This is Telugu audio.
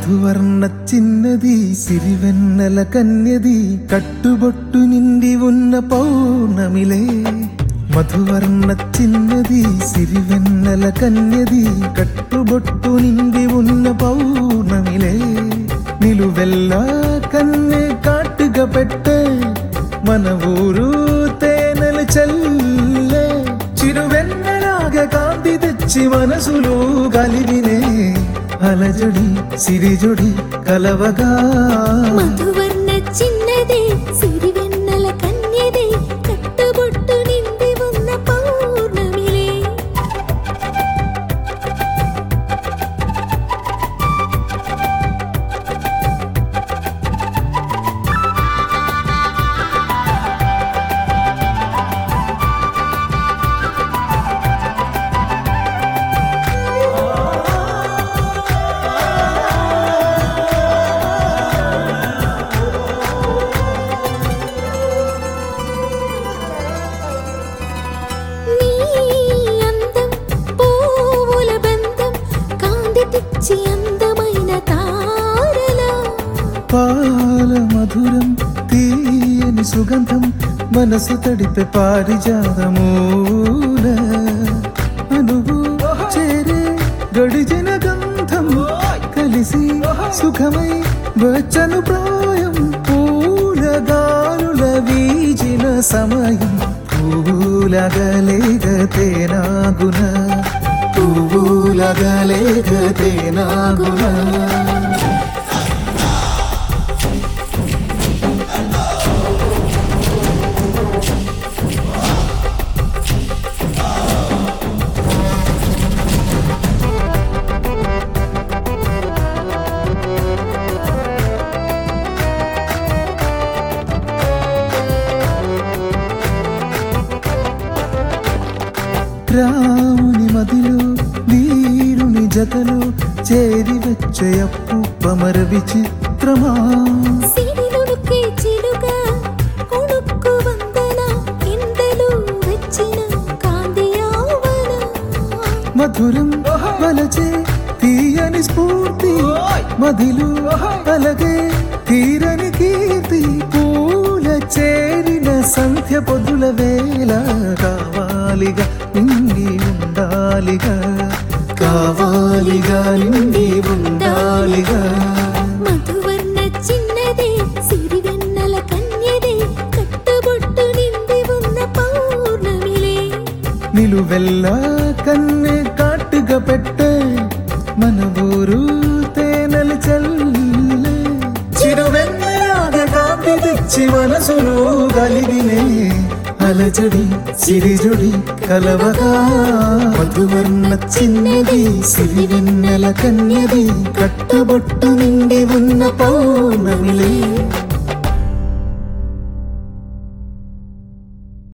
మధువర్ణ చిన్నది సిరివెన్నెల కన్యది కట్టుబొట్టు నిండి ఉన్న పౌర్ణమిలే మధువర్ణ చిన్నది సిరివెన్నెల కన్యది కట్టుబొట్టు నిండి ఉన్న పౌర్ణమిలే నిలువెల్లా కన్నె కాటుగా పెట్టే మన ఊరు తేనెలు చల్లే చిరువెన్నెలాగా కాంతి తెచ్చి మనసులో కలిగినే అలజడి సిరిజొడి కలవగా మధువర్ణ చిన్నదే సిరివెన్నెల కన్యదే కట్టుబొట్టు నిండి ఉన్న పౌర్ణమిలే నీ అందం పువ్వుల బంధం కాంతి తెచ్చి అందమైన తారలా పాల మధురం తీయని సుగంధం మనసు తడిపే పారిజాతమూల అనువు చేరే గడిచిన గంధం కలిసి సుఖమై వచ్చను ప్రాయం పూల గాలుల వీచిన సమయం పూలగలేగ తేనాగున పూలగలేగ తేనాగున రాముని మదిలో వీరుని జతలో చేరి వచ్చే అప్పు పమర విచిత్రమా సిరిలుడుకే చిలుగా కొడుక్కు వందన ఎండలు వచ్చిన కాంతియావన మధురం వలచే తీయని స్ఫూర్తి మదిలో అలగే తీరని కీర్తి పూల చేరిన సంధ్య పొదుల వేళ కావాలిగా నిండి ఉండాలిగా కావాలిగా నిండి ఉండాలిగా మధువర్ణ చిన్నదే సిరివెన్నెల కన్యదే కట్టుబొట్టు నిండి ఉన్న పౌర్ణమిలే నిలువెల్లా కన్నె కాటుగా పెట్టే మన ఊరు తేనెలు చల్లే చిరువెన్నెలాగా కాంతి తెచ్చి మనసులో కలిగినే అలజడి సిరిజుడి కలవగా మధువర్ణ చిన్నది సిరివెన్నెల కన్యది కట్టుబొట్టు నిండి ఉన్న పౌర్ణమిలే